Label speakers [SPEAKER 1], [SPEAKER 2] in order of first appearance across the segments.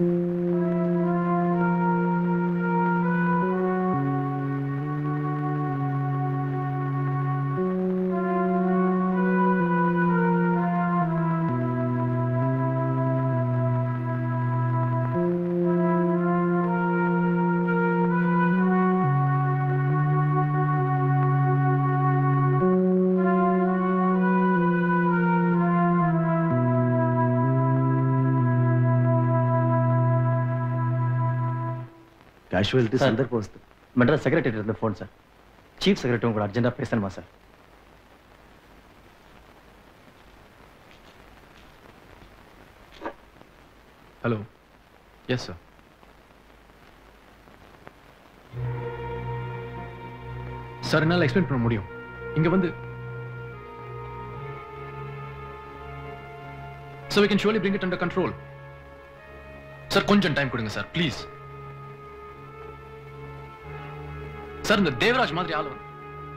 [SPEAKER 1] Casualty
[SPEAKER 2] Sir.
[SPEAKER 1] சந்தர்ப்போஸ்து
[SPEAKER 2] Madras secretary இருந்து phone sir chief secretary உங்களை அர்ஜென்ட்டாக பேசணுமா sir
[SPEAKER 3] hello yes sir sir என்னால் எக்ஸ்பிளைன் பண்ண முடியும் இங்க வந்து So we can surely bring it under control. Sir கொஞ்சம் டைம் கொடுங்க சார் ப்ளீஸ் சார் இந்த தேவராஜ் மாதிரி ஆளு வந்து-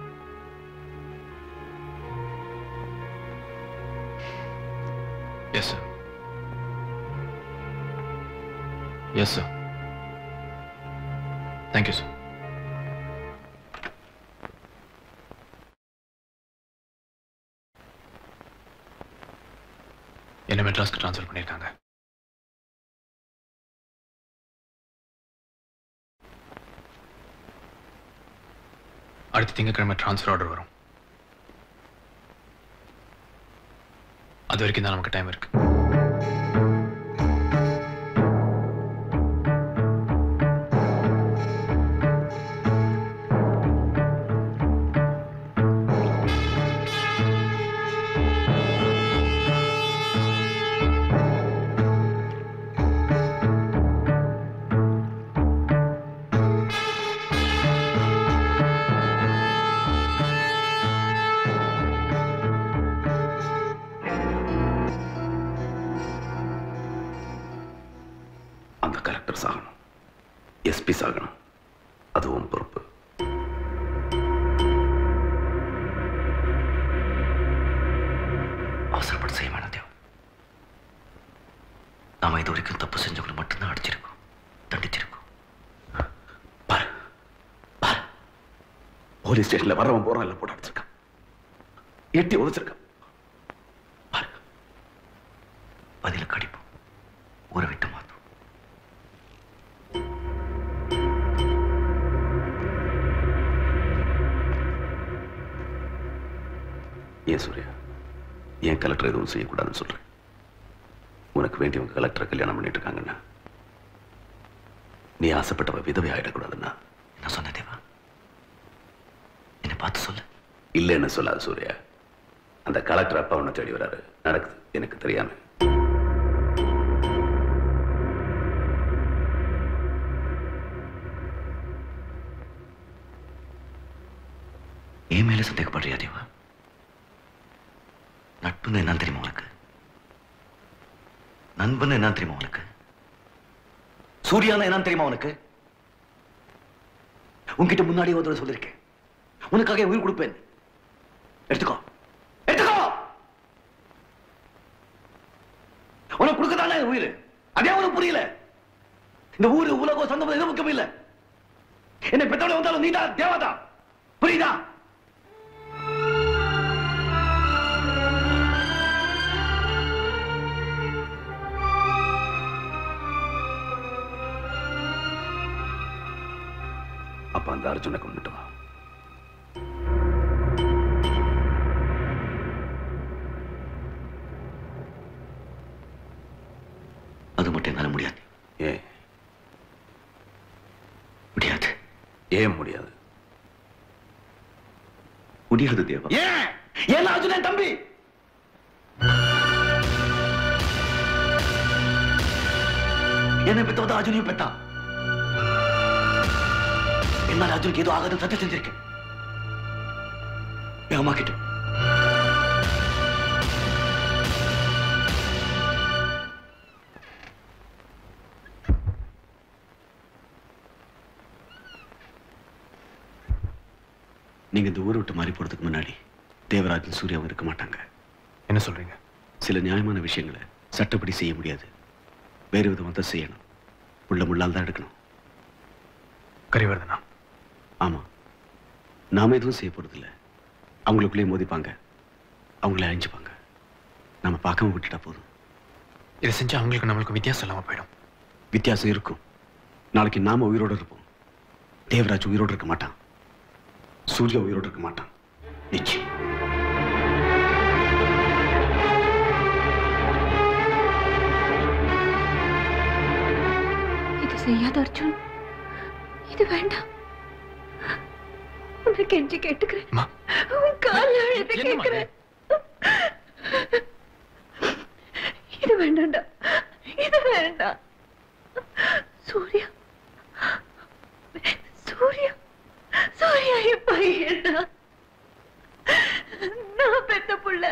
[SPEAKER 3] yes sir yes sir thank you sir என்ன மெட்ராஸ்க்கு ட்ரான்ஸ்ஃபர் பண்ணியிருக்காங்க அடுத்த திங்கட்கிழமை ட்ரான்ஸ்ஃபர் ஆர்டர் வரும் அது வரைக்கும் தான் நமக்கு டைம் இருக்கு
[SPEAKER 4] அந்த கலெக்டர் சாகணும் எஸ்பி சாகணும் அதுவும் பொறுப்பு அவசரப்பட்டு செய்ய வேணாம் தேவ் நாம இது வரைக்கும் தப்பு செஞ்சவங்களை மட்டும்தான் அடிச்சிருக்கோம் தண்டிச்சிருக்கோம் பாரு பாரு போலீஸ் ஸ்டேஷன்ல வரவன் போறான் எல்லாம் போட்டு அடிச்சிருக்கான் எட்டி உதச்சிருக்கான் பாரு பதில கடிப்போம் ஊரை விட்டு மாத்தோம் ஏன் சூர்யா ஏன் கலெக்டர் எதுவும் செய்யக்கூடாதுன்னு சொல்றேன் உனக்கு வேண்டியவங்க கலெக்டரை கல்யாணம் பண்ணிட்டு இருக்காங்கன்னா நீ ஆசைப்பட்டவ விதவை ஆயிடக்கூடாதுன்னா என்ன சொன்ன தேவா என்னை பார்த்து சொல்லு இல்லைன்னு சொல்லாது சூர்யா அந்த கலெக்டர் அப்பா உன்னை தேடி வராரு நடக்குது எனக்கு தெரியாம என் மேல சந்தேகப்படுறியா தேவா நட்புன்னு என்ன தெரியுமா உனக்கு நண்பன் என்ன தெரியுமா உனக்கு சூர்யானா என்ன தெரியுமா உனக்கு உன்கிட்ட முன்னாடியே ஒரு தடவை சொல்லியிருக்கேன் உனக்காக என் உயிர் கொடுப்பேன் எடுத்துக்கோ எடுத்துக்கோ உனக்கு கொடுக்கதானே என் உயிர் அதே உனக்கு புரியல இந்த ஊரு உலகம் சொந்தம் எதுவும் முக்கியம் இல்ல என்னை பெற்றவளை வந்தாலும் நீதான் தேவதா புரியுதா அப்ப அந்த அர்ஜுனை கொண்டுட்டு வா அது மட்டும் என்னால முடியாது ஏன் முடியாது ஏன் முடியாது முடியாது தேவா ஏன் ஏன் அர்ஜுனன் தம்பி என்னை பெற்றவதான் அர்ஜுனையும் பெற்றான் என்னால் அர்ஜுனுக்கு ஏதோ ஆகாதுன்னு சத்தியம் செஞ்சிருக்கேன் என் அம்மா கிட்ட நீங்க இந்த ஊரை விட்டு மாறி போறதுக்கு முன்னாடி தேவராஜன் சூர்யாவும் இருக்க மாட்டாங்க
[SPEAKER 3] என்ன சொல்றீங்க
[SPEAKER 4] சில நியாயமான விஷயங்களை சட்டப்படி செய்ய முடியாது வேறு விதமாக தான் செய்யணும் உள்ள முள்ளால் தான் எடுக்கணும்
[SPEAKER 3] கரிவர்தனா
[SPEAKER 4] ஆமா நாம எதுவும் செய்ய போறதில்ல அவங்களுக்குள்ளேயே மோதிப்பாங்க அவங்களே அழிஞ்சுப்பாங்க நம்ம பார்க்காம விட்டுட்டா போதும்
[SPEAKER 3] இதை செஞ்சா அவங்களுக்கு நம்மளுக்கு வித்தியாசம் இல்லாம போயிடும்
[SPEAKER 4] வித்தியாசம் இருக்கும் நாளைக்கு நாம உயிரோடு இருப்போம் தேவராஜ் உயிரோடு இருக்க மாட்டான் சூர்யா உயிரோடு இருக்க மாட்டான் நிச்சயம்
[SPEAKER 5] இது செய்யாத அர்ஜுன் இது வேண்டாம் உன்னை கெஞ்சி கேட்டுக்கிறேன்
[SPEAKER 3] அம்மா
[SPEAKER 5] உன் கால அழுது
[SPEAKER 3] என்னம்மா இது?
[SPEAKER 5] கேட்கிறேன் இது வேண்டாம்டா இது வேண்டாம் சூர்யா சூர்யா சூர்யா என் பையன்டா நான் பெத்த புள்ள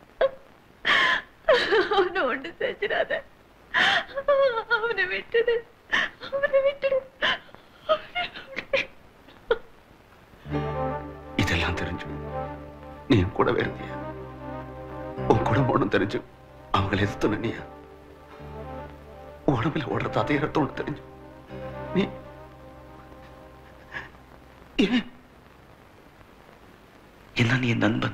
[SPEAKER 5] அவனை ஒண்ணு செஞ்சிடாத அவனை விட்டுடு அவனை விட்டுடு அவனை விட்டுடு.
[SPEAKER 4] இதெல்லாம் தெரிஞ்சு நீ என் கூடவே இருந்திய உன் குடும்பம் தெரிஞ்சு அவங்களை எதிர்த்து நின்னியா உடம்புல ஓடுற அதே ரத்தம் ஒண்ணு தெரிஞ்சு நீ ஏன் என்ன நீ என் நண்பன்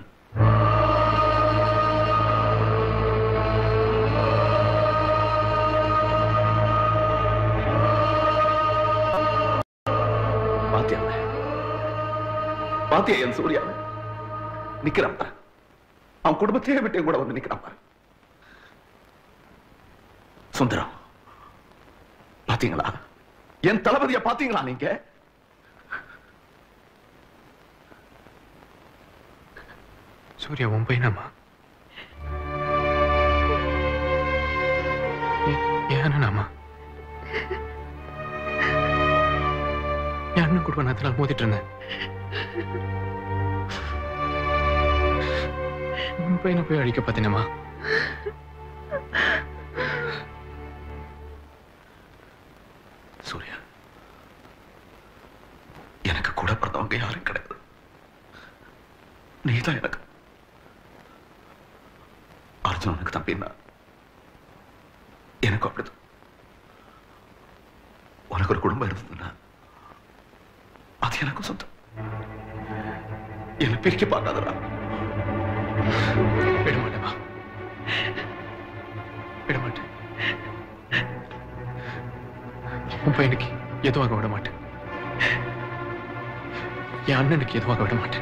[SPEAKER 4] பாத்தியா அவனை? பாத்தியா என் சூர்யாவை நிக்கிறான் பாரு. அவன் குடும்பத்தையே விட்டு என் கூட வந்து நிக்கிறான் பாரு சுந்தரம் பாத்தீங்களா என் தளபதிய பாத்தீங்களா நீங்க
[SPEAKER 3] சூர்யா உன் பையனாமா என் அண்ணனாமா என் அண்ணன் கூட நான் அதெல்லாம் மோதிட்டு இருந்தேன் உன் பையனை போய் அழிக்க பார்த்தேனேம்மா
[SPEAKER 4] சூர்யா எனக்கு கூட பிறந்தவங்க யாரும் கிடையாது நீதான் எனக்கு அர்ஜுனனுக்கு தம்பின்னா எனக்கு அப்படிதான் உனக்கு ஒரு குடும்பம் இருந்ததுன்னா அது எனக்கும் சொந்தம் என்னை பிரிக்க பார்க்காதடா
[SPEAKER 3] விட மாட்டேமா விட மாட்டேன் உன் பையனுக்கு எதுவாக விட மாட்டேன் என் அண்ணனுக்கு எதுவாக விட மாட்டேன்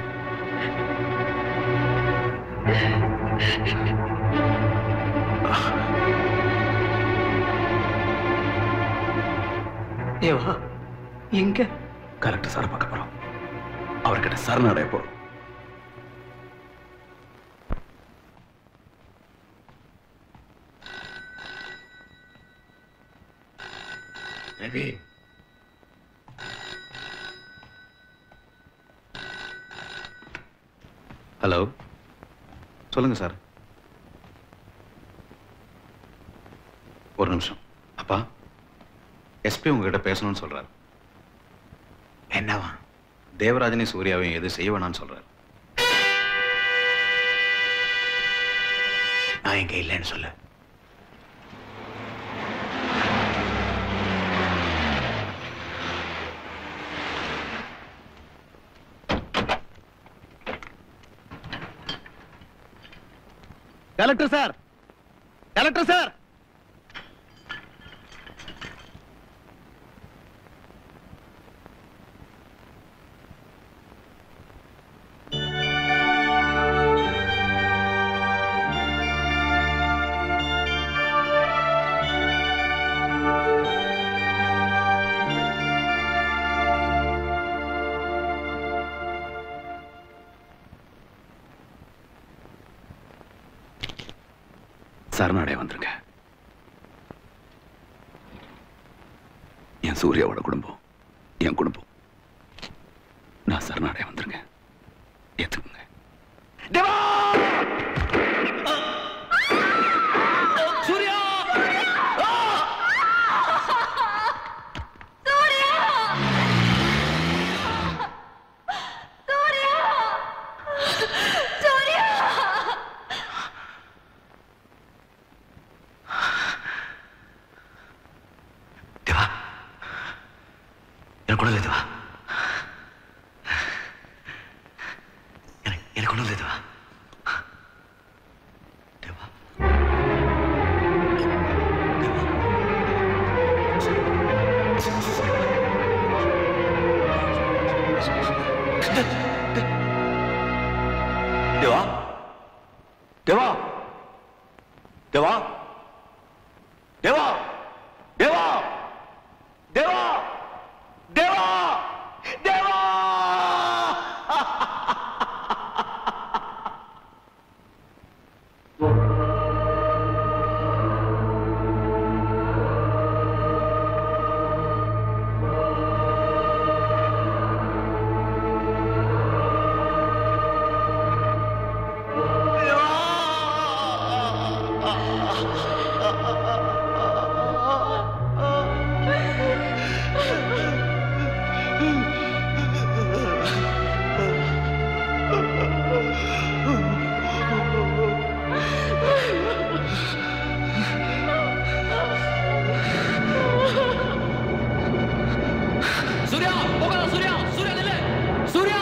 [SPEAKER 2] தேவா எங்க
[SPEAKER 4] கரெக்ட் சார் பார்க்க போறோம் அவர்கிட்ட சரணடைய போறோம் ரவி
[SPEAKER 1] ஹலோ சொல்லுங்க சார் ஒரு நிமிஷம் அப்பா எஸ்பி உங்ககிட்ட பேசணும்னு சொல்றாரு
[SPEAKER 2] என்னவா
[SPEAKER 1] தேவராஜனை சூர்யாவையும் எது செய்ய வேணாம்னு சொல்றாரு
[SPEAKER 2] நான் இங்க இல்லைன்னு சொல்லு
[SPEAKER 1] கலெக்டர் சார் கலெக்டர் சார்
[SPEAKER 4] சரணடைய வந்திருக்க என் சூர்யாவோட குடும்பம் என் குடும்பம் நான் சரணடைய வந்திருக்கேன் ஏத்துக்குங்க தேவா எனக்கு ஒன்றும் இல்லைதுவா எனக்கு எனக்கு ஒன்றும் இல்லைதுவா தேவா தேவா தேவா தேவா தேவா தேவா தேவா தேவா தேவா தேவா
[SPEAKER 3] சூர்யா போகாத சூர்யா சூர்யா நில்லு சூர்யா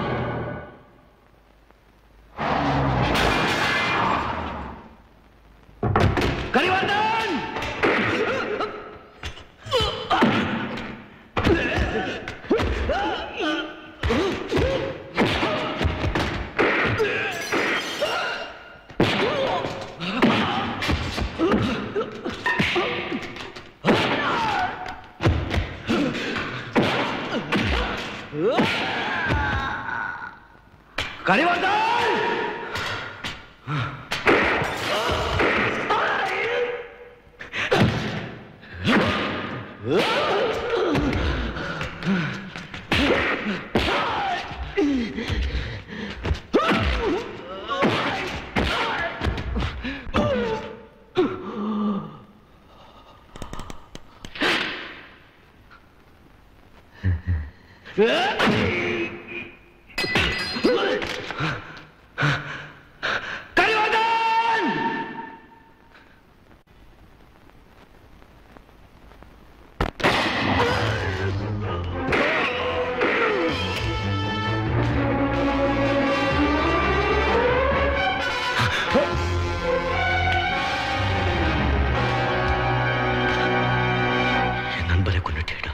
[SPEAKER 4] கரிவர்தன் கரிவர்தன் கரிவர்தன் என் நண்பரை கொண்டுட்டேடா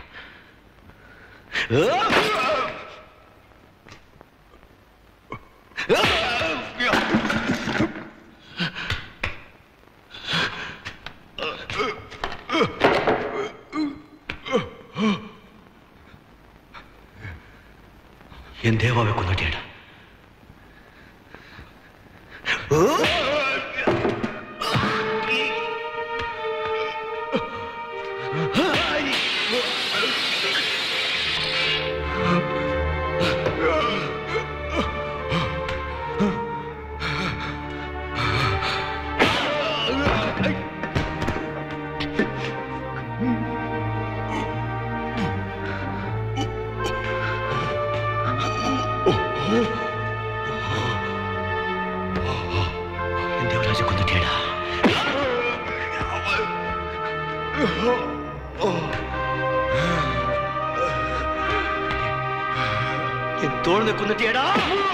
[SPEAKER 4] என் தேவாவை கொண்டுட்டேடா என் தேவராஜை கொண்டுட்டேடா என் தோழனை கொண்டுட்டேடா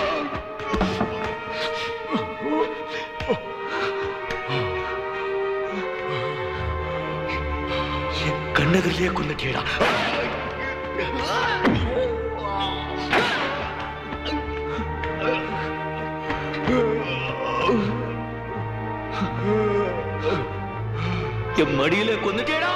[SPEAKER 4] என் கண்ணகர்லயே கொண்டுட்டேடா என் மடியில கொண்டுட்டேடா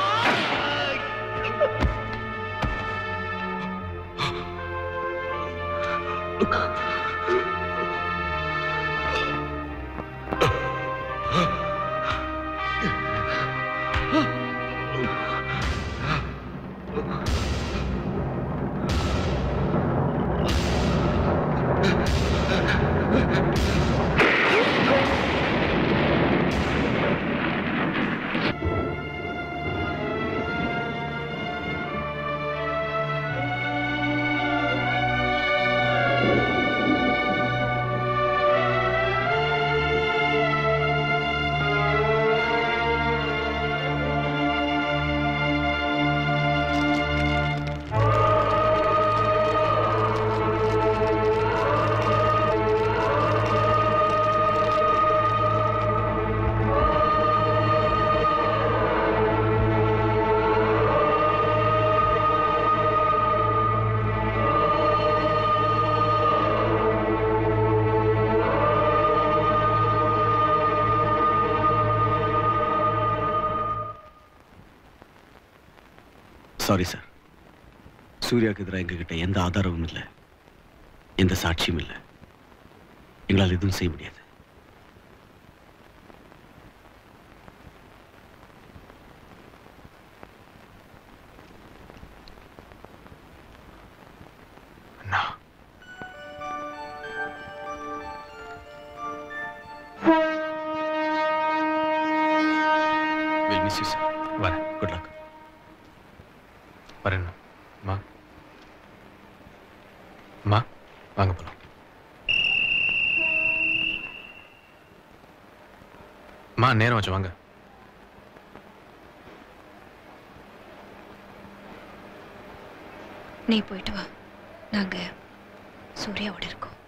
[SPEAKER 4] சாரி சார் சூர்யாவுக்கு எதிராக எங்ககிட்ட எந்த ஆதாரமும் இல்லை எந்த சாட்சியும் இல்லை எங்களால் எதுவும் செய்ய முடியாது
[SPEAKER 3] அண்ணா
[SPEAKER 4] வில் மிஸ் யூ சார்
[SPEAKER 3] வரேன்
[SPEAKER 4] குட் லக்
[SPEAKER 3] வரேன் அம்மா அம்மா வாங்க போலாம் அம்மா நேரம் வச்சு வாங்க
[SPEAKER 5] நீ போயிட்டு வா நாங்க சூர்யாவோட இருக்கோம்